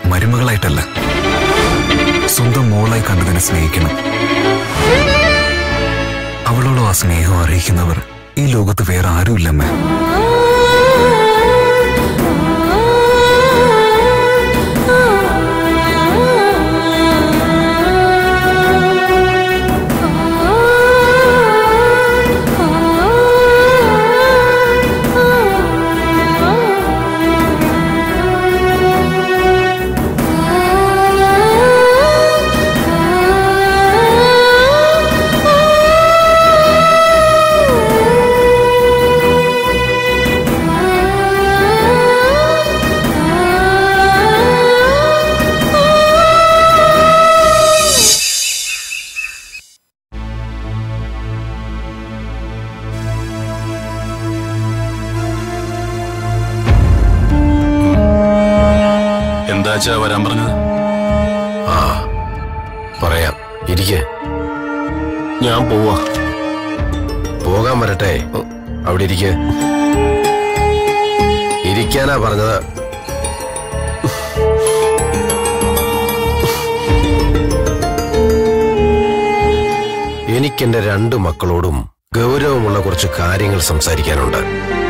മരുമകളായിട്ടല്ല സ്വന്തം മോളായി കണ്ടു തന്നെ സ്നേഹിക്കണം അവളോടും ആ സ്നേഹം അറിയിക്കുന്നവർ ഈ ലോകത്ത് വേറെ ആരുമില്ലമ്മേ എന്താച്ചാ വരാൻ പറഞ്ഞത് ആ പറയാം ഇരിക്കെ ഞാൻ പോവാ പോകാൻ വരട്ടെ അവിടെ ഇരിക്കെ ഇരിക്കാനാ പറഞ്ഞത് എനിക്കെന്റെ രണ്ട് മക്കളോടും ഗൗരവമുള്ള കുറച്ച് കാര്യങ്ങൾ സംസാരിക്കാനുണ്ട്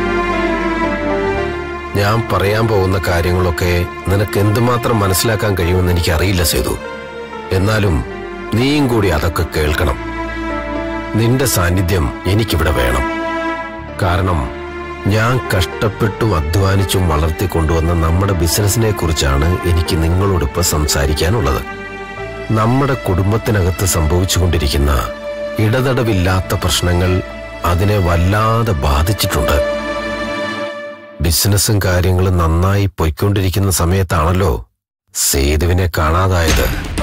ഞാൻ പറയാൻ പോകുന്ന കാര്യങ്ങളൊക്കെ നിനക്ക് എന്തുമാത്രം മനസ്സിലാക്കാൻ കഴിയുമെന്ന് എനിക്കറിയില്ല സേതു എന്നാലും നീയും കൂടി അതൊക്കെ കേൾക്കണം നിന്റെ സാന്നിധ്യം എനിക്കിവിടെ വേണം കാരണം ഞാൻ കഷ്ടപ്പെട്ടും അധ്വാനിച്ചും വളർത്തിക്കൊണ്ടുവന്ന നമ്മുടെ ബിസിനസിനെ കുറിച്ചാണ് എനിക്ക് നിങ്ങളോടിപ്പോ സംസാരിക്കാനുള്ളത് നമ്മുടെ കുടുംബത്തിനകത്ത് സംഭവിച്ചുകൊണ്ടിരിക്കുന്ന ഇടതടവില്ലാത്ത പ്രശ്നങ്ങൾ അതിനെ വല്ലാതെ ബാധിച്ചിട്ടുണ്ട് ബിസിനസ്സും കാര്യങ്ങളും നന്നായി പൊയ്ക്കൊണ്ടിരിക്കുന്ന സമയത്താണല്ലോ സേതുവിനെ കാണാതായത്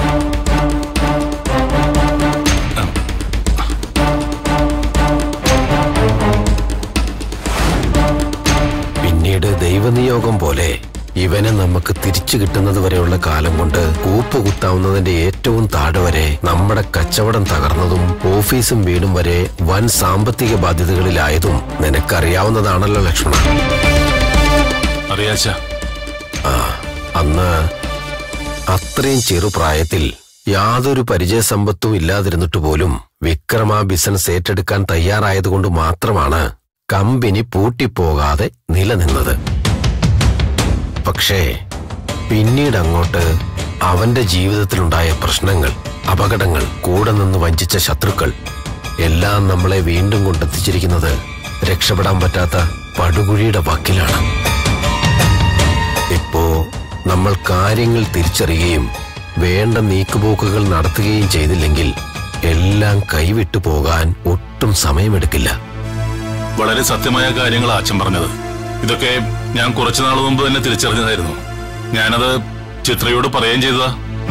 പിന്നീട് ദൈവനിയോഗം പോലെ ഇവനെ നമുക്ക് തിരിച്ചു കിട്ടുന്നത് വരെയുള്ള കാലം കൊണ്ട് കൂപ്പ് കുത്താവുന്നതിന്റെ ഏറ്റവും താഴെ വരെ നമ്മുടെ കച്ചവടം തകർന്നതും ഓഫീസും വീടും വരെ വൻ സാമ്പത്തിക ബാധ്യതകളിലായതും നിനക്കറിയാവുന്നതാണല്ലോ ലക്ഷ്മണ അറിയാച്ചാ അന്ന് അത്രയും ചെറുപ്രായത്തിൽ യാതൊരു പരിചയസമ്പത്തും ഇല്ലാതിരുന്നിട്ട് പോലും വിക്രം ആ ബിസിനസ് ഏറ്റെടുക്കാൻ തയ്യാറായതുകൊണ്ട് മാത്രമാണ് കമ്പനി പൂട്ടിപ്പോകാതെ നിലനിന്നത് പക്ഷേ പിന്നീട് അങ്ങോട്ട് അവന്റെ ജീവിതത്തിലുണ്ടായ പ്രശ്നങ്ങൾ അപകടങ്ങൾ കൂടെ നിന്ന് വഞ്ചിച്ച ശത്രുക്കൾ എല്ലാം നമ്മളെ വീണ്ടും കൊണ്ടെത്തിച്ചിരിക്കുന്നത് രക്ഷപ്പെടാൻ പറ്റാത്ത പടുകുഴിയുടെ വക്കിലാണ് ഇപ്പോ നമ്മൾ കാര്യങ്ങൾ തിരിച്ചറിയുകയും വേണ്ട നീക്കുപോക്കുകൾ നടത്തുകയും ചെയ്തില്ലെങ്കിൽ എല്ലാം കൈവിട്ടു പോകാൻ ഒട്ടും സമയമെടുക്കില്ല വളരെ സത്യമായ കാര്യങ്ങളാ അച്ഛൻ പറഞ്ഞത് ഇതൊക്കെ ഞാൻ കുറച്ചു നാൾ മുമ്പ് തന്നെ തിരിച്ചറിഞ്ഞതായിരുന്നു ഞാനത് ചിത്രയോട് പറയുകയും ചെയ്തതാ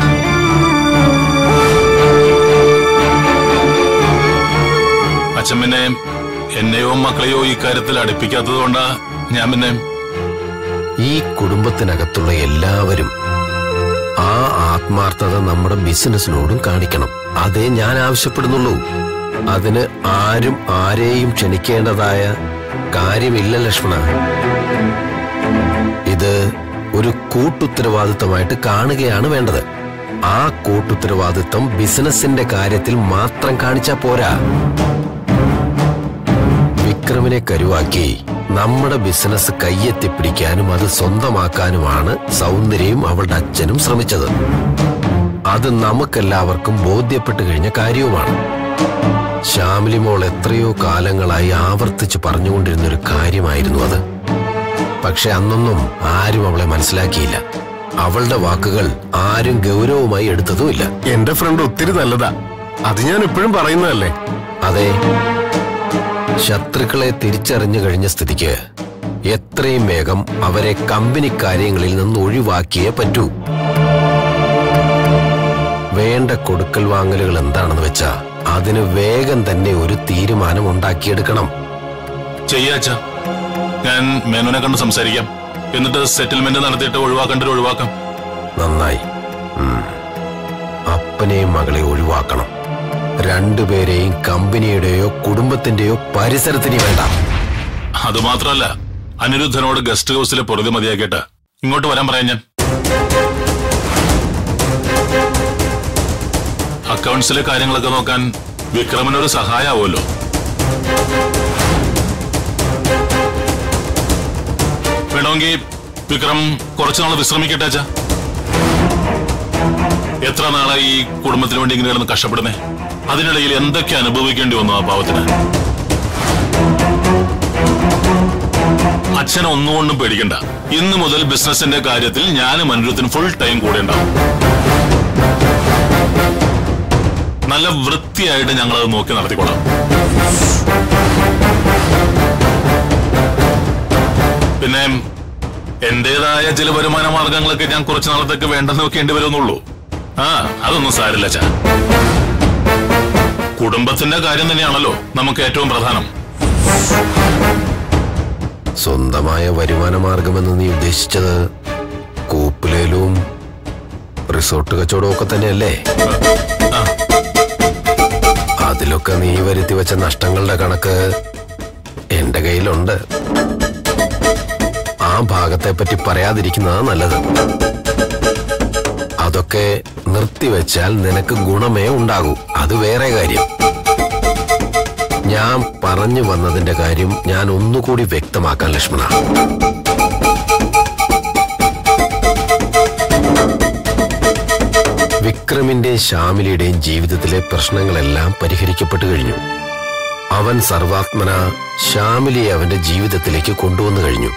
അച്ഛൻ പിന്നെ എന്നെയോ മക്കളെയോ ഈ കാര്യത്തിൽ അടുപ്പിക്കാത്തത് കൊണ്ടാ ഞാൻ പിന്നെ ഈ കുടുംബത്തിനകത്തുള്ള എല്ലാവരും ആ ആത്മാർത്ഥത നമ്മുടെ ബിസിനസ്സിനോടും കാണിക്കണം അതേ ഞാൻ ആവശ്യപ്പെടുന്നുള്ളൂ അതിന് ആരും ആരെയും ക്ഷണിക്കേണ്ടതായ കാര്യമില്ല ലക്ഷ്മണ ഇത് ഒരു കൂട്ടുത്തരവാദിത്തമായിട്ട് കാണുകയാണ് വേണ്ടത് ആ കൂട്ടുത്തരവാദിത്തം ബിസിനസിന്റെ കാര്യത്തിൽ മാത്രം കാണിച്ചാ പോരാ വിക്രമിനെ കരുവാക്കി നമ്മുടെ ബിസിനസ് കയ്യെത്തിപ്പിടിക്കാനും അത് സ്വന്തമാക്കാനുമാണ് സൗന്ദര്യയും അവളുടെ അച്ഛനും ശ്രമിച്ചത് അത് നമുക്കെല്ലാവർക്കും ബോധ്യപ്പെട്ടു കഴിഞ്ഞ കാര്യവുമാണ് ശ്യാമിലി മോൾ എത്രയോ കാലങ്ങളായി ആവർത്തിച്ച് പറഞ്ഞുകൊണ്ടിരുന്ന ഒരു കാര്യമായിരുന്നു അത് പക്ഷെ അന്നൊന്നും ആരും അവളെ മനസ്സിലാക്കിയില്ല അവളുടെ വാക്കുകൾ ആരും ഗൗരവമായി എടുത്തതുമില്ല എന്റെ ഫ്രണ്ട് ഒത്തിരി നല്ലതാ അത് ഞാൻ എപ്പോഴും പറയുന്നതല്ലേ അതെ ശത്രുക്കളെ തിരിച്ചറിഞ്ഞു കഴിഞ്ഞ സ്ഥിതിക്ക് എത്രയും വേഗം അവരെ കമ്പനി കാര്യങ്ങളിൽ നിന്ന് ഒഴിവാക്കിയേ പറ്റൂ വേണ്ട കൊടുക്കൽ വാങ്ങലുകൾ എന്താണെന്ന് വെച്ചാ അതിന് വേഗം തന്നെ ഒരു തീരുമാനം ഉണ്ടാക്കിയെടുക്കണം ചെയ്യാച്ച ഞാൻ മേനോനെ കണ്ട് സംസാരിക്കാം എന്നിട്ട് സെറ്റിൽമെന്റ് നടത്തിയിട്ട് ഒഴിവാക്കേണ്ടത് ഒഴിവാക്കാം നന്നായി ഉം. അപ്പനെയും മകളെ ഒഴിവാക്കണം രണ്ടുപേരെയും കമ്പനിയുടെയോ കുടുംബത്തിന്റെയോ പരിസരത്തിന് വേണ്ട അതുമാത്രമല്ല അനിരുദ്ധനോട് ഗസ്റ്റ് ഹൗസിലെ പൊറുതി മതിയാക്കിയിട്ട് ഇങ്ങോട്ട് വരാൻ പറയാം ഞാൻ അക്കൗണ്ട്സിലെ കാര്യങ്ങളൊക്കെ നോക്കാൻ വിക്രമനൊരു സഹായമാവുമല്ലോ വേണമെങ്കിൽ വിക്രം കുറച്ചുനാൾ വിശ്രമിക്കട്ടെ അച്ഛാ എത്ര നാളായി ഈ കുടുംബത്തിന് വേണ്ടി ഇങ്ങനെ കിടന്ന് കഷ്ടപ്പെടുന്നേ അതിനിടയിൽ എന്തൊക്കെ അനുഭവിക്കേണ്ടി വന്നു ആ പാവത്തിന് അച്ഛനെ ഒന്നുകൊണ്ടും പേടിക്കണ്ട ഇന്ന് മുതൽ ബിസിനസിന്റെ കാര്യത്തിൽ ഞാനും അനിരുദ്ധനും ഫുൾ ടൈം കൂടെ ഉണ്ടാവും നല്ല വൃത്തിയായിട്ട് ഞങ്ങൾ അത് നോക്കി നടത്തിക്കൊള്ളാം പിന്നെ എന്റേതായ ചില വരുമാന മാർഗങ്ങളൊക്കെ ഞാൻ കുറച്ചു നാളത്തേക്ക് വേണ്ടെന്ന് വെക്കേണ്ടി വരുമെന്നുള്ളൂ ആ അതൊന്നും സാരില്ല ചാ കുടുംബത്തിന്റെ കാര്യം തന്നെയാണല്ലോ നമുക്ക് ഏറ്റവും പ്രധാനം സ്വന്തമായ വരുമാന മാർഗമെന്ന് നീ ഉദ്ദേശിച്ചത് കൂപ്പിലേലും റിസോർട്ട് കച്ചവടവും ഒക്കെ തന്നെയല്ലേ അതിലൊക്കെ നീ വരുത്തി വെച്ച നഷ്ടങ്ങളുടെ കണക്ക് എന്റെ കയ്യിലുണ്ട് ആ ഭാഗത്തെ പറ്റി പറയാതിരിക്കുന്നതാ നല്ലത് അതൊക്കെ നിർത്തിവെച്ചാൽ നിനക്ക് ഗുണമേ ഉണ്ടാകൂ അത് വേറെ കാര്യം ഞാൻ പറഞ്ഞു വന്നതിന്റെ കാര്യം ഞാൻ ഒന്നുകൂടി വ്യക്തമാക്കാൻ ലക്ഷ്മണ വിക്രമിന്റെയും ശ്യാമിലിയുടെയും ജീവിതത്തിലെ പ്രശ്നങ്ങളെല്ലാം പരിഹരിക്കപ്പെട്ടു കഴിഞ്ഞു അവൻ സർവാത്മന ശ്യാമിലിയെ അവന്റെ ജീവിതത്തിലേക്ക് കൊണ്ടുവന്നു കഴിഞ്ഞു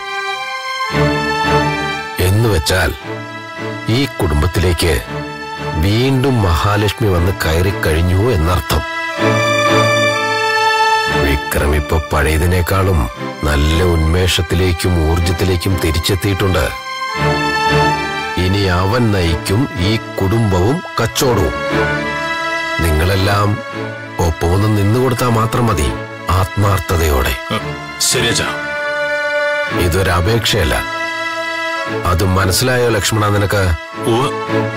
എന്നുവെച്ചാൽ ഈ കുടുംബത്തിലേക്ക് വീണ്ടും മഹാലക്ഷ്മി വന്ന് കയറി കഴിഞ്ഞു എന്നർത്ഥം വിക്രം ഇപ്പൊ പഴയതിനേക്കാളും നല്ല ഉന്മേഷത്തിലേക്കും ഊർജത്തിലേക്കും തിരിച്ചെത്തിയിട്ടുണ്ട് ഇനി അവൻ നയിക്കും ഈ കുടുംബവും കച്ചവടവും നിങ്ങളെല്ലാം ഒപ്പമൊന്ന് നിന്നുകൊടുത്താൽ മാത്രം മതി ആത്മാർത്ഥതയോടെ ശരി അച്ഛാ ഇതൊരു അപേക്ഷയല്ല അത് മനസ്സിലായോ ലക്ഷ്മണ നിനക്ക് ഉവ്വ്.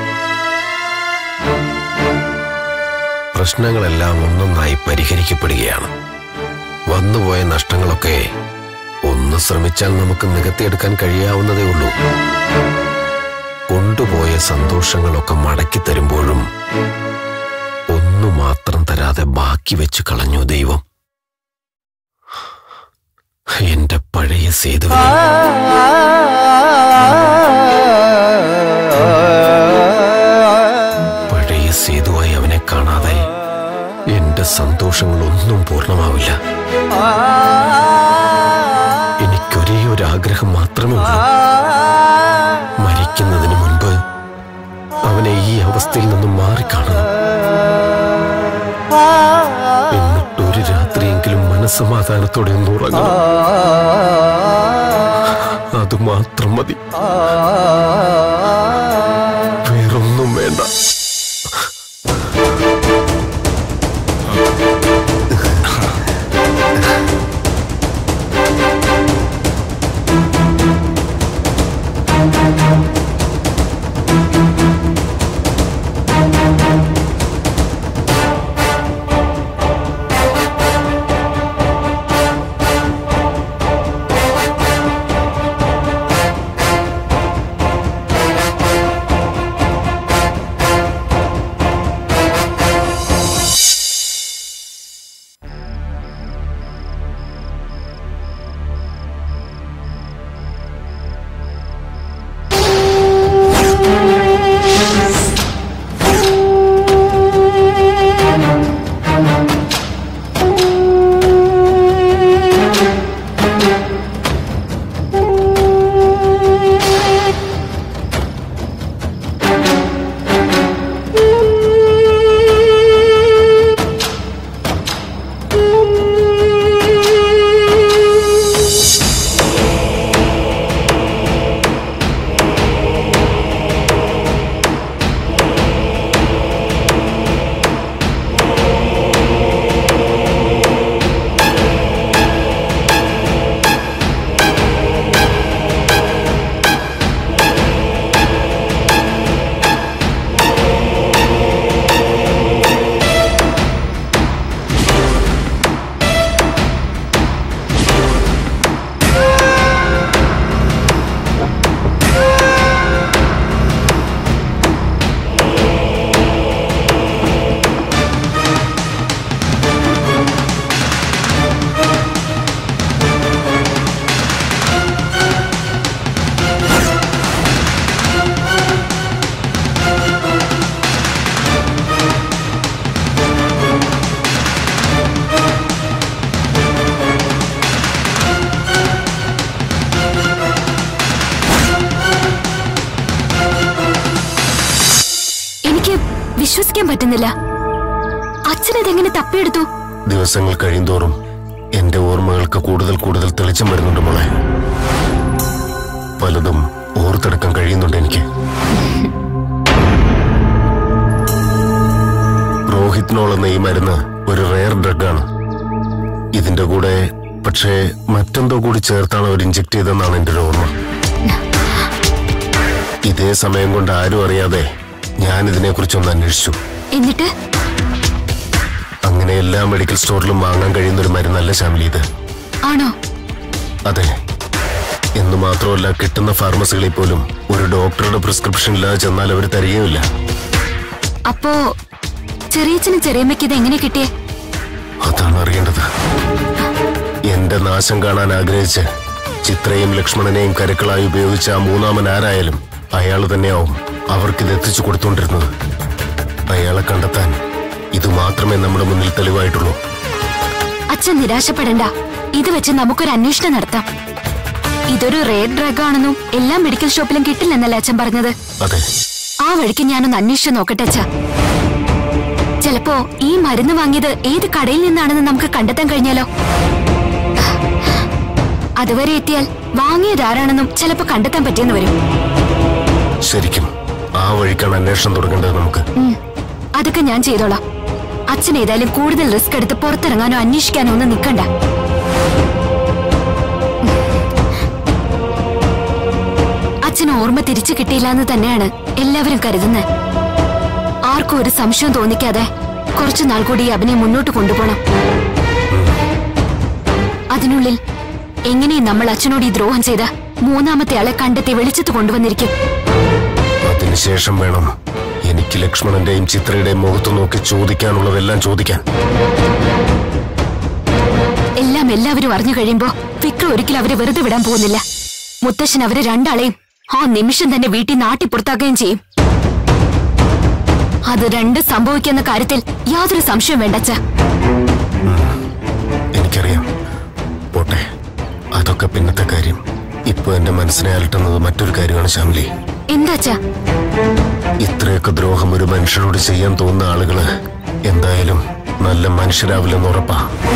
പ്രശ്നങ്ങളെല്ലാം ഒന്നൊന്നായി പരിഹരിക്കപ്പെടുകയാണ് വന്നുപോയ നഷ്ടങ്ങളൊക്കെ ഒന്ന് ശ്രമിച്ചാൽ നമുക്ക് നികത്തിയെടുക്കാൻ കഴിയാവുന്നതേ ഉള്ളൂ കൊണ്ടുപോയ സന്തോഷങ്ങളൊക്കെ മടക്കി തരുമ്പോഴും ഒന്നു മാത്രം തരാതെ ബാക്കി വെച്ച് കളഞ്ഞു ദൈവം എന്റെ പഴയ സേതുവിനെ പഴയ സേതുവായി അവനെ കാണാതെ എന്റെ സന്തോഷങ്ങളൊന്നും പൂർണ്ണമാവില്ല എനിക്കൊരേ ഒരു ആഗ്രഹം മാത്രമേ ഉള്ളൂ മരിക്കുന്നതിന് മുൻപ് അവനെ ഈ അവസ്ഥയിൽ നിന്നും മാറിക്കാണണം എന്നിട്ട് ഒരു രാത്രിയെങ്കിലും മനസ്സമാധാനത്തോടെ ഒന്ന് ഉറങ്ങണം അത് മാത്രം മതി വേറൊന്നും വേണ്ട വിശ്വസിക്കാൻ പറ്റുന്നില്ല അച്ഛനതെങ്ങനെ തപ്പിയെടുത്തു ദിവസങ്ങൾ കഴിയുന്തോറും എന്റെ ഓർമ്മകൾക്ക് കൂടുതൽ കൂടുതൽ തെളിച്ചം വരുന്നുണ്ട് മോളെ പലതും ഓർത്തെടുക്കാൻ കഴിയുന്നുണ്ട് എനിക്ക് റോഹിത്നോൾ എന്ന ഈ മരുന്ന് ഒരു റെയർ ഡ്രഗാണ് ഇതിന്റെ കൂടെ പക്ഷേ മറ്റെന്തോ കൂടി ചേർത്താണ് അവർ ഇഞ്ചെക്ട് ചെയ്തെന്നാണ് എന്റെ ഒരു ഓർമ്മ ഇതേ സമയം കൊണ്ട് ആരും അറിയാതെ ഞാൻ ഇതിനെക്കുറിച്ചൊന്ന് അന്വേഷിച്ചു എന്നിട്ട് അങ്ങനെ എല്ലാ മെഡിക്കൽ സ്റ്റോറിലും വാങ്ങാൻ കഴിയുന്ന ഒരു മരുന്നല്ല ശാമിലി ഇത് ആണോ അതെ എന്ന് മാത്രമല്ല കിട്ടുന്ന ഫാർമസികളിൽ പോലും ഒരു ഡോക്ടറുടെ പ്രിസ്ക്രിപ്ഷൻ ഇല്ലാതെ ചെന്നാൽ അവർ തരികയുമില്ല അപ്പോ ചെറിയച്ഛനും ചെറിയമ്മയ്ക്ക് ഇത് എങ്ങനെ കിട്ടിയേ അതാണ് അറിയേണ്ടത് എന്റെ നാശം കാണാൻ ആഗ്രഹിച്ച് ചിത്രയും ലക്ഷ്മണനെയും കരുക്കളായി ഉപയോഗിച്ച ആ മൂന്നാമൻ ആരായാലും അയാൾ തന്നെയാവും അവർക്കിത് എത്തിച്ചു കൊടുത്തുകൊണ്ടിരുന്നത് അയാളെ കണ്ടെത്താൻ ഇത് മാത്രമേ നമ്മുടെ മുന്നിൽ തെളിവായിട്ടുള്ളൂ അച്ഛൻ നിരാശപ്പെടണ്ട ഇത് വെച്ച് നമുക്കൊരു അന്വേഷണം നടത്താം ഇതൊരു റേർ ഡ്രഗ് ആണെന്നും എല്ലാ മെഡിക്കൽ ഷോപ്പിലും കിട്ടില്ലെന്നല്ലേ അച്ഛൻ പറഞ്ഞത് അതെ ആ വഴിക്ക് ഞാനൊന്ന് അന്വേഷിച്ചു നോക്കട്ടെ അച്ഛാ ചിലപ്പോ ഈ മരുന്ന് വാങ്ങിയത് ഏത് കടയിൽ നിന്നാണെന്ന് നമുക്ക് കണ്ടെത്താൻ കഴിഞ്ഞാലോ അതുവരെ എത്തിയാൽ വാങ്ങിയത് ആരാണെന്നും ചിലപ്പോ കണ്ടെത്താൻ പറ്റിയെന്ന് വരും ശരിക്കും ആ വഴിക്കാണ് അന്വേഷണം തുടങ്ങേണ്ടത് നമുക്ക് ഉം, അതൊക്കെ ഞാൻ ചെയ്തോളാം അച്ഛൻ ഏതായാലും കൂടുതൽ റിസ്ക് എടുത്ത് പുറത്തിറങ്ങാനോ അന്വേഷിക്കാനോ ഒന്നും നിൽക്കണ്ട അച്ഛന് ഓർമ്മ തിരിച്ചു കിട്ടിയില്ല എന്ന് തന്നെയാണ് എല്ലാവരും കരുതുന്നത് ആർക്കും ഒരു സംശയം തോന്നിക്കാതെ കുറച്ചു നാൾ കൂടി ഈ അഭിനയം മുന്നോട്ട് കൊണ്ടുപോകണം അതിനുള്ളിൽ എങ്ങനെയും നമ്മൾ അച്ഛനോട് ഈ ദ്രോഹം ചെയ്ത മൂന്നാമത്തെ ആളെ കണ്ടെത്തി വെളിച്ചത്ത് കൊണ്ടുവന്നിരിക്കും അതിനുശേഷം വേണം എനിക്ക് ലക്ഷ്മണന്റെയും ചിത്രയുടെയും മുഖത്ത് നോക്കി ചോദിക്കാനുള്ളതെല്ലാം ചോദിക്കാൻ എല്ലാം എല്ലാവരും അറിഞ്ഞു കഴിയുമ്പോ വിക്രം ഒരിക്കലും അവരെ വെറുതെ വിടാൻ പോകുന്നില്ല മുത്തശ്ശൻ അവരെ രണ്ടാളെയും ആ നിമിഷം തന്നെ വീട്ടിൽ നാട്ടി പുറത്താക്കുകയും ചെയ്യും അത് രണ്ട് സംഭവിക്കുന്ന കാര്യത്തിൽ യാതൊരു സംശയം വേണ്ടച്ച എനിക്കറിയാം പോട്ടെ അതൊക്കെ പിന്നത്തെ കാര്യം ഇപ്പൊ എന്റെ മനസ്സിനെ അലട്ടുന്നത് മറ്റൊരു കാര്യമാണ് ശ്യാമിലി എന്താച്ചാ ഇത്രയൊക്കെ ദ്രോഹം ഒരു മനുഷ്യരോട് ചെയ്യാൻ തോന്നുന്ന ആളുകള് എന്തായാലും നല്ല മനുഷ്യരാവില്ലെന്ന് ഉറപ്പാ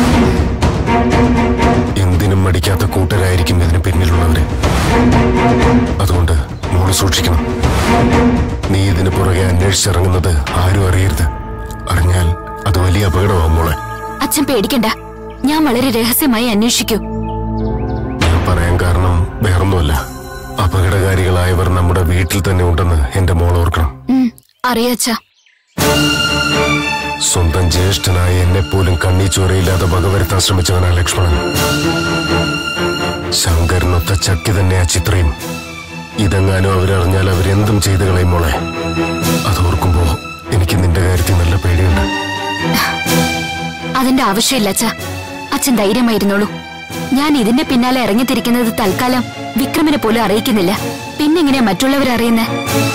എന്തിനും മടിക്കാത്ത കൂട്ടരായിരിക്കും ഇതിന് പിന്നിലുള്ളവര് അതുകൊണ്ട് മോള് സൂക്ഷിക്കണം നീ ഇതിന് പുറകെ അന്വേഷിച്ചിറങ്ങുന്നത് ആരും അറിയരുത് അറിഞ്ഞാൽ അത് വലിയ അപകടമാവും മോളെ അച്ഛൻ പേടിക്കണ്ട ഞാൻ വളരെ രഹസ്യമായി അന്വേഷിക്കൂ ഞാൻ പറയാൻ കാരണം വേറൊന്നുമല്ല അപകടകാരികളായവർ നമ്മുടെ വീട്ടിൽ തന്നെ ഉണ്ടെന്ന് എന്റെ മോൾ ഓർക്കണം ഉം, അറിയാച്ചാ സ്വന്തം ജ്യേഷ്ഠനായ എന്നെ പോലും കണ്ണി ചോരയില്ലാതെ വകവരുത്താൻ ശ്രമിച്ചവനാ ലക്ഷ്മണൻ ശങ്കരനൊത്ത ചക്കി തന്നെയാ ചിത്രയും ഇതെങ്ങാനും അവരറിഞ്ഞാൽ അവരെന്തും ചെയ്തു കളയും മോളെ അതോർക്കുമ്പോ എനിക്ക് നിന്റെ കാര്യത്തിൽ നല്ല പേടിയുണ്ട് അതിന്റെ ആവശ്യമില്ല അച്ഛാ അച്ഛൻ ധൈര്യമായിരുന്നോളൂ ഞാൻ ഇതിന്റെ പിന്നാലെ ഇറങ്ങിത്തിരിക്കുന്നത് തൽക്കാലം വിക്രമിനെ പോലും അറിയിക്കുന്നില്ല പിന്നെങ്ങനെയാ മറ്റുള്ളവർ അറിയുന്നേ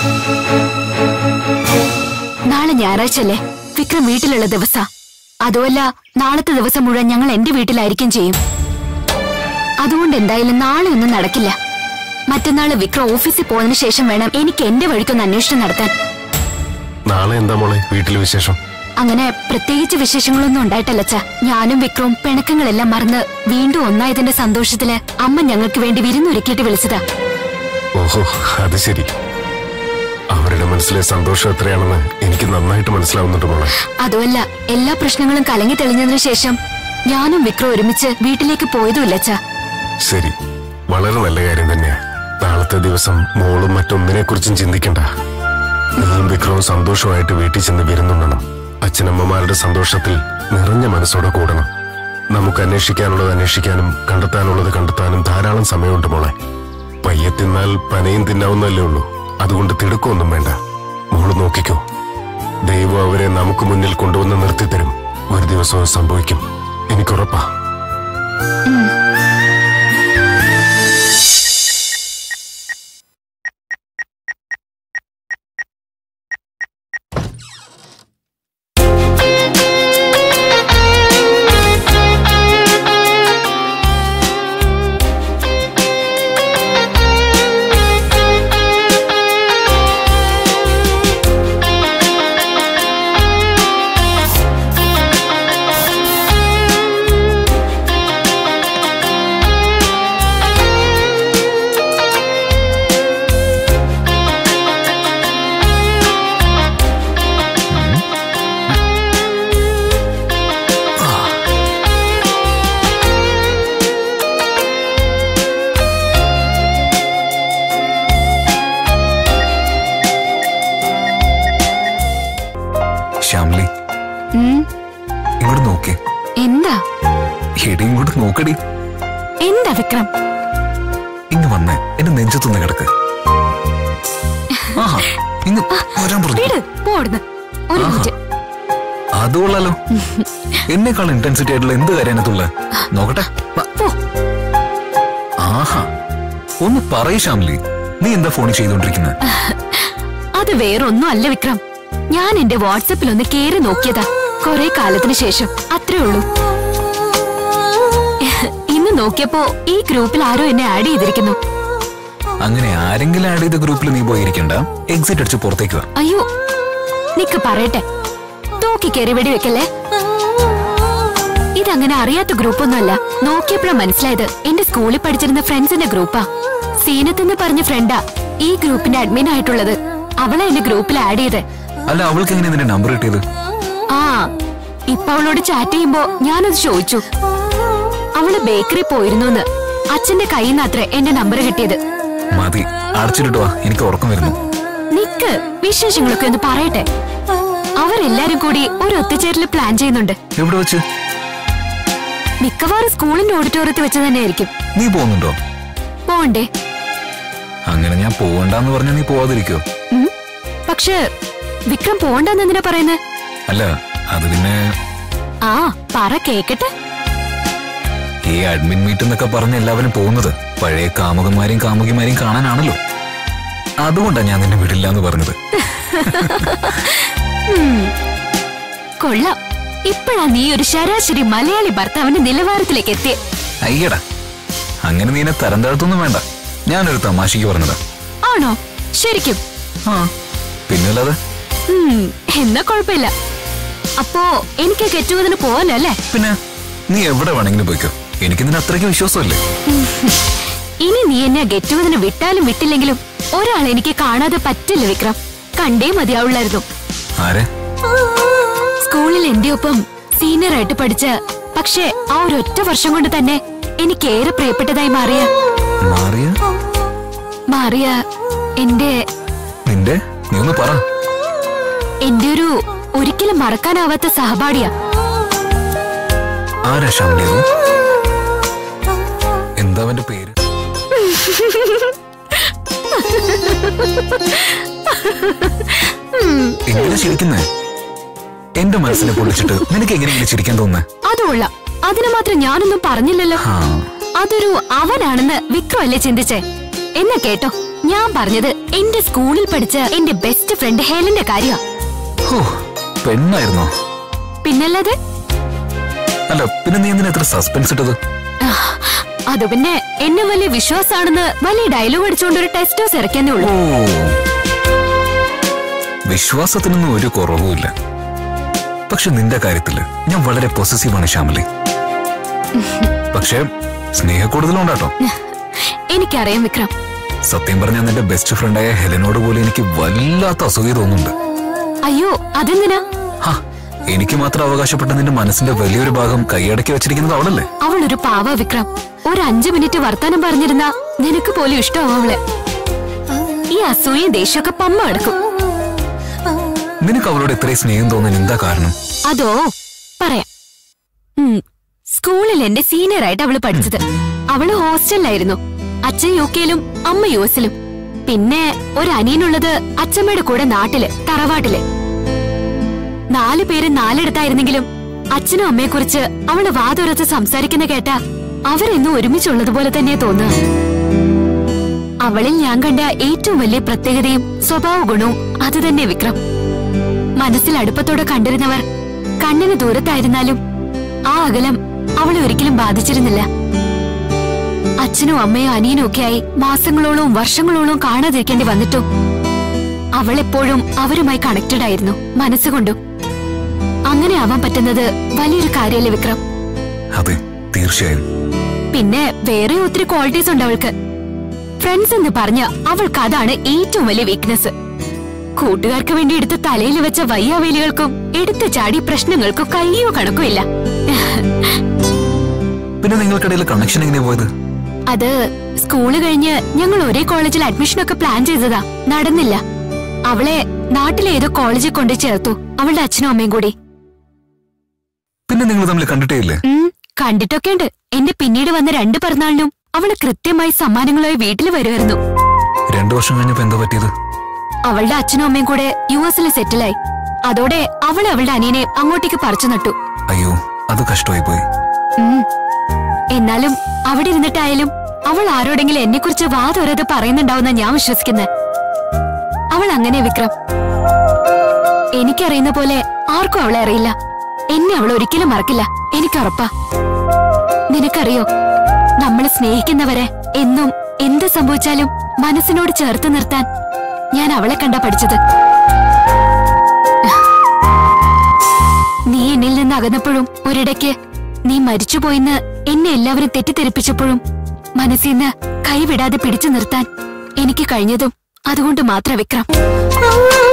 നാളെ ഞായറാഴ്ചല്ലേ വിക്രം വീട്ടിലുള്ള ദിവസ അതുമല്ല നാളത്തെ ദിവസം മുഴുവൻ ഞങ്ങൾ എന്റെ വീട്ടിലായിരിക്കും ചെയ്യും അതുകൊണ്ട് എന്തായാലും നാളെ ഒന്നും നടക്കില്ല മറ്റന്നാള് വിക്രം ഓഫീസിൽ പോയതിനു ശേഷം വേണം എനിക്ക് എന്റെ വഴിക്കൊന്ന് അന്വേഷണം നടത്താൻ നാളെ എന്താ മോളെ വീട്ടിൽ വിശേഷം അങ്ങനെ പ്രത്യേകിച്ച് വിശേഷങ്ങളൊന്നും ഉണ്ടായിട്ടല്ലച്ച ഞാനും വിക്രവും പിണക്കങ്ങളെല്ലാം മറന്ന് വീണ്ടും ഒന്നായതിന്റെ സന്തോഷത്തില് അമ്മ ഞങ്ങൾക്ക് വേണ്ടി വിരുന്നൊരുക്കിയിട്ട് വിളിച്ചതാ ഓഹോ അത് ശരി അവരുടെ മനസ്സിലെ സന്തോഷം എത്രയാണെന്ന് എനിക്ക് നന്നായിട്ട് മനസ്സിലാവുന്നുണ്ട് മോളെ അതുമല്ല എല്ലാ പ്രശ്നങ്ങളും കലങ്ങി തെളിഞ്ഞതിനു ശേഷം ഞാനും വിക്രം ഒരുമിച്ച് വീട്ടിലേക്ക് പോയതുമില്ലച്ച ശരി വളരെ നല്ല കാര്യം തന്നെയാ നാളത്തെ ദിവസം മോളും മറ്റൊന്നിനെ കുറിച്ചും ചിന്തിക്കണ്ട നീയും വിക്രവും സന്തോഷമായിട്ട് വീട്ടിൽ ചെന്ന് വിരുന്നുണ്ണണം അച്ഛനമ്മമാരുടെ സന്തോഷത്തിൽ നിറഞ്ഞ മനസ്സോടെ കൂടണം നമുക്ക് അന്വേഷിക്കാനുള്ളത് അന്വേഷിക്കാനും കണ്ടെത്താനുള്ളത് കണ്ടെത്താനും ധാരാളം സമയമുണ്ട് മോളെ പയ്യെ തിന്നാൽ പനയും തിന്നാവുന്നല്ലേ ഉള്ളൂ അതുകൊണ്ട് തിടുക്കമൊന്നും വേണ്ട മോള് നോക്കിക്കോ ദൈവം അവരെ നമുക്ക് മുന്നിൽ കൊണ്ടുവന്ന് നിർത്തിത്തരും ഒരു ദിവസം അത് സംഭവിക്കും എനിക്കുറപ്പാ ആ എന്താ എടി ഇങ്ങോട്ട് നോക്കടി എന്താ വിക്രം ഇങ്ങ് വന്നേ എന്റെ നെഞ്ചത്തൊന്ന് കിടക്ക് ആഹാ ഇങ്ങ് വരാൻ പറഞ്ഞു വീട് പോടുന്ന് ഒരു മിനിറ്റ് അത് കൊള്ളാലോ എന്നെക്കാൾ ഇന്റൻസിറ്റി ആയിട്ടുള്ള എന്ത് കാര്യത്തിനുള്ള നോക്കട്ടെ വാ. പോ ആഹാ ഒന്ന് പറയ് ശ്യാമിലി നീ എന്താ ഫോണിൽ ചെയ്തോണ്ടിരിക്കുന്നത് അത് വേറൊന്നും അല്ല വിക്രം ഞാൻ എന്റെ വാട്സപ്പിൽ ഒന്ന് കേറി നോക്കിയതാ കൊറേ കാലത്തിന് ശേഷം അത്രേ ഉള്ളൂ ഇന്ന് നോക്കിയപ്പോ ഈ ഗ്രൂപ്പിൽ ആരോ എന്നെ ആഡ് ചെയ്തിരിക്കുന്നു അങ്ങനെ ആരെങ്കിലും ആഡ് ചെയ്ത ഗ്രൂപ്പിൽ നീ പോയിരിക്കണ്ട എക്സിറ്റ് അടിച്ച് പുറത്തേക്ക് വാ അയ്യോ നിക്ക് പറയട്ടെ തൂക്കി കയറി വെടി വെക്കല്ലേ ഇതങ്ങനെ അറിയാത്ത ഗ്രൂപ്പൊന്നുമല്ല നോക്കിയപ്പോഴാ മനസ്സിലായത് എന്റെ സ്കൂളിൽ പഠിച്ചിരുന്ന ഫ്രണ്ട്സിന്റെ ഗ്രൂപ്പാ സീനത്തെന്ന് പറഞ്ഞ ഫ്രണ്ടാ ഈ ഗ്രൂപ്പിന്റെ അഡ്മിൻ ആയിട്ടുള്ളത് അവളെ എന്റെ ഗ്രൂപ്പിൽ ആഡ് ചെയ്ത് അല്ല അവൾക്ക് എങ്ങനെ നിന്റെ നമ്പർ കിട്ടിയത് ആ ഇപ്പൊ അവളോട് ചാറ്റ് ചെയ്യുമ്പോ ഞാനത് ചോദിച്ചു അവള് ബേക്കറി പോയിരുന്നൂന്ന് അച്ഛന്റെ കയ്യിൽ നിന്നത്രേ എന്റെ നമ്പർ കിട്ടിയത് മതി അടച്ചിട്ടിട്ട് വാ എനിക്ക് ഉറക്കം വരുന്നു നിക്ക് വിശേഷങ്ങളൊക്കെ ഒന്ന് പറയട്ടെ അവരെല്ലാരും കൂടി ഒരു ഒത്തുചേരൽ പ്ലാൻ ചെയ്യുന്നുണ്ട് എവിടെ വെച്ച് മിക്കവാറും സ്കൂളിന്റെ ഓഡിറ്റോറിയത്തിൽ വെച്ച് തന്നെയായിരിക്കും നീ പോകുന്നുണ്ടോ പോണ്ടേ അങ്ങനെ ഞാൻ പോകണ്ടെന്ന് പറഞ്ഞാൽ നീ പോവാതിരിക്കോ ഉം. പക്ഷേ വിക്രം പോണ്ടെന്ന് എന്തിനാ പറയുന്നത് അല്ല അത് പിന്നെ ആ പറ കേക്കട്ടെ ഈ അഡ്മിൻ മീറ്റ് എന്നൊക്കെ പറഞ്ഞ് എല്ലാവരും പോകുന്നത് പഴയ കാമുകന്മാരെയും കാമുകിമാരെയും കാണാനാണല്ലോ അതുകൊണ്ടാണ് ഞാൻ നിന്നെ വിടില്ല എന്ന് പറഞ്ഞത് കൊള്ളാം ഇപ്പഴാ നീ ഒരു ശരാശരി മലയാളി ഭർത്താവിന്റെ നിലവാരത്തിലേക്ക് എത്തിയ അയ്യടാ അങ്ങനെ നീ എന്നെ തരം താഴ്ത്തൊന്നും വേണ്ട ഞാനൊരു തമാശയ്ക്ക് പറഞ്ഞതാ ആണോ ശരിക്കും ആ പിന്നല്ലാതെ ഉം, എന്നാ കുഴപ്പമില്ല അപ്പോ എനിക്ക് കെറ്റുവതിന് പോവാലോ അല്ലേ പിന്നെ നീ എവിടെ വേണമെങ്കിലും പോയിക്കോ എനിക്ക് നിന്നെ അത്രയ്ക്ക് വിശ്വാസമല്ലേ ഇനി നീ എന്നെ ഗെറ്റുവതിന് വിട്ടാലും വിട്ടില്ലെങ്കിലും ഒരാൾ എനിക്ക് കാണാതെ പറ്റില്ല വിക്രം കണ്ടേ മതിയാവുള്ളായിരുന്നു ആരെ സ്കൂളിൽ എന്റെ ഒപ്പം സീനിയർ ആയിട്ട് പഠിച്ച പക്ഷേ ആ ഒരു ഒറ്റ വർഷം കൊണ്ട് തന്നെ എനിക്ക് ഏറെ പ്രിയപ്പെട്ടതായി മാറിയ മാറിയ മാറിയ എന്റെ നിന്റെ നീ ഒന്ന് പറ എന്റെ ഒരു ഒരിക്കലും മറക്കാനാവാത്ത സഹപാഠിയാ ആരാ ഷാമിലി അത് എന്താ അവന്റെ പേര് എങ്ങനെ ചിരിക്കുന്നേ എന്റെ മനസ്സിനെ പൊളിച്ചിട്ട് നിനക്ക് എങ്ങനെയെങ്കിലും ചിരിക്കാൻ തോന്നുന്നേ അതുകൊള്ള അതിന് മാത്രം ഞാനൊന്നും പറഞ്ഞില്ലല്ലോ ആ അതൊരു അവനാണെന്ന് വിക്രം അല്ലേ ചിന്തിച്ചേ എന്നാ കേട്ടോ ഞാൻ പറഞ്ഞത് എന്റെ സ്കൂളിൽ പഠിച്ച എന്റെ ബെസ്റ്റ് ഫ്രണ്ട് ഹേലന്റെ കാര്യ ഹോ പെണ്ണായിരുന്നോ പിന്നല്ലാതെ അല്ല പിന്നെ നീ എന്തിനാ എത്ര സസ്പെൻസ് ഇട്ടത് അത് പിന്നെ എന്നെ വലിയ വിശ്വാസാണെന്ന് വലിയ ഡയലോഗ് അടിച്ചുകൊണ്ട് ഒരു ടെസ്റ്റോസ് ഇറക്കിയെന്നേ ഉള്ളൂ ഓ വിശ്വാസത്തിനൊന്നും ഒരു കുറവുമില്ല പക്ഷെ നിന്റെ കാര്യത്തില് ഞാൻ വളരെ പൊസസീവാണ് ശ്യാമലി പക്ഷെ സ്നേഹക്കൂടുതലുണ്ടാട്ടോ എനിക്കറിയാം വിക്രം സത്യം പറഞ്ഞാൽ നിന്റെ ബെസ്റ്റ് ഫ്രണ്ടായ ഹെലനോട് പോലും എനിക്ക് വല്ലാത്ത അസൂയ തോന്നുന്നുണ്ട് അയ്യോ അതെന്തിനാ ഹാ എനിക്ക് മാത്രം അവകാശപ്പെട്ട നിന്റെ മനസ്സിന്റെ വലിയൊരു ഭാഗം കൈയടക്കി വെച്ചിരിക്കുന്നത് അവളല്ലേ അവളൊരു പാവ വിക്രം ഒരു അഞ്ചു മിനിറ്റ് വർത്താനം പറഞ്ഞിരുന്ന നിനക്ക് പോലും ഇഷ്ടമാവും അവളെ ഈ അസൂയ ദേഷ്യമൊക്കെ പമ്മ എടുക്കും നിനക്ക് അവളോട് ഇത്രയും സ്നേഹം തോന്നാൻ എന്താ കാരണം അതോ പറയാം ഉം, സ്കൂളിൽ എന്റെ സീനിയർ ആയിട്ട് അവള് പഠിച്ചത് അവള് ഹോസ്റ്റലിലായിരുന്നു അച്ഛൻ യു കെയിലും അമ്മ യു എസിലും പിന്നെ ഒരു അനിയനുള്ളത് അച്ഛമ്മയുടെ കൂടെ നാട്ടില് തറവാട്ടില് നാലു പേര് നാലിടത്തായിരുന്നെങ്കിലും അച്ഛനും അമ്മയെ കുറിച്ച് അവള് വാതുറച്ച് സംസാരിക്കുന്ന കേട്ട അവരെന്നും ഒരുമിച്ചുള്ളതുപോലെ തന്നെ തോന്നുക അവളിൽ ഞാൻ കണ്ട ഏറ്റവും വലിയ പ്രത്യേകതയും സ്വഭാവ ഗുണവും അത് തന്നെ വിക്രം മനസ്സിൽ അടുപ്പത്തോടെ കണ്ടിരുന്നവർ കണ്ണിന് ദൂരത്തായിരുന്നാലും ആ അകലം അവളെ ഒരിക്കലും ബാധിച്ചിരുന്നില്ല അച്ഛനും അമ്മയും അനിയനും ഒക്കെയായി മാസങ്ങളോളവും വർഷങ്ങളോളവും കാണാതിരിക്കേണ്ടി വന്നിട്ടും അവൾ എപ്പോഴും അവരുമായി കണക്റ്റഡ് ആയിരുന്നു മനസ്സുകൊണ്ടും അങ്ങനെ ആവാൻ പറ്റുന്നത് വലിയൊരു കാര്യമല്ലേ വിക്രം അതെ തീർച്ചയായും പിന്നെ വേറെ ഒത്തിരി ക്വാളിറ്റീസ് ഉണ്ട് അവൾക്ക് ഫ്രണ്ട്സ് എന്ന് പറഞ്ഞ അവൾക്ക് അതാണ് ഏറ്റവും വലിയ വീക്ക്നെസ് കൂട്ടുകാർക്ക് വേണ്ടി എടുത്ത് തലയിൽ വെച്ച വയ്യാവേലികൾക്കും എടുത്തു ചാടി പ്രശ്നങ്ങൾക്കും കയ്യോ കണക്കോ ഇല്ല പിന്നെ നിങ്ങൾക്കിടയിൽ കണക്ഷൻ എങ്ങനെയാ പോയത് അത് സ്കൂള് കഴിഞ്ഞ് ഞങ്ങൾ ഒരേ കോളേജിൽ അഡ്മിഷനൊക്കെ പ്ലാൻ ചെയ്തതാ നടന്നില്ല അവളെ നാട്ടിലെ ഏതോ കോളേജിൽ കൊണ്ടു ചേർത്തു അവളുടെ അച്ഛനും അമ്മയും കൂടി പിന്നെ പിന്നെ നിങ്ങൾ തമ്മിൽ കണ്ടിട്ടേ ഇല്ലേ ഉം, കണ്ടിട്ടൊക്കെ ഉണ്ട് എന്റെ പിന്നീട് വന്ന രണ്ട് പിറന്നാളിനും അവള് കൃത്യമായി സമ്മാനങ്ങളുമായി വീട്ടിൽ വരുമായിരുന്നു രണ്ടു വർഷം കഴിഞ്ഞപ്പോ എന്താ പറ്റിയത് അവളുടെ അച്ഛനും അമ്മയും കൂടെ യു എസിൽ സെറ്റിലായി അതോടെ അവൾ അവളുടെ അനിയനെ അങ്ങോട്ടേക്ക് പറിച്ചു നട്ടു അയ്യോ അത് കഷ്ടമായി പോയി ഉം. എന്നാലും അവിടെ ഇരുന്നിട്ടായാലും അവൾ ആരോടെങ്കിലും എന്നെ കുറിച്ച് വാതൊരത് പറയുന്നുണ്ടാവുന്ന ഞാൻ വിശ്വസിക്കുന്നത് അവൾ അങ്ങനെ വിക്രം എനിക്കറിയുന്ന പോലെ ആർക്കും അവളെ അറിയില്ല എന്നെ അവൾ ഒരിക്കലും മറക്കില്ല എനിക്കുറപ്പാ നിനക്കറിയോ നമ്മൾ സ്നേഹിക്കുന്നവരെ എന്നും എന്ത് സംഭവിച്ചാലും മനസ്സിനോട് ചേർത്ത് നിർത്താൻ ഞാൻ അവളെ കണ്ടാ പഠിച്ചത് നീ എന്നിൽ നിന്ന് അകന്നപ്പോഴും ഒരിടയ്ക്ക് നീ മരിച്ചുപോയിന്ന് എന്നെ എല്ലാവരും തെറ്റിദ്ധരിപ്പിച്ചപ്പോഴും മനസ്സിന്ന് കൈവിടാതെ പിടിച്ചു നിർത്താൻ എനിക്ക് കഴിഞ്ഞതും അതുകൊണ്ട് മാത്ര വിക്രം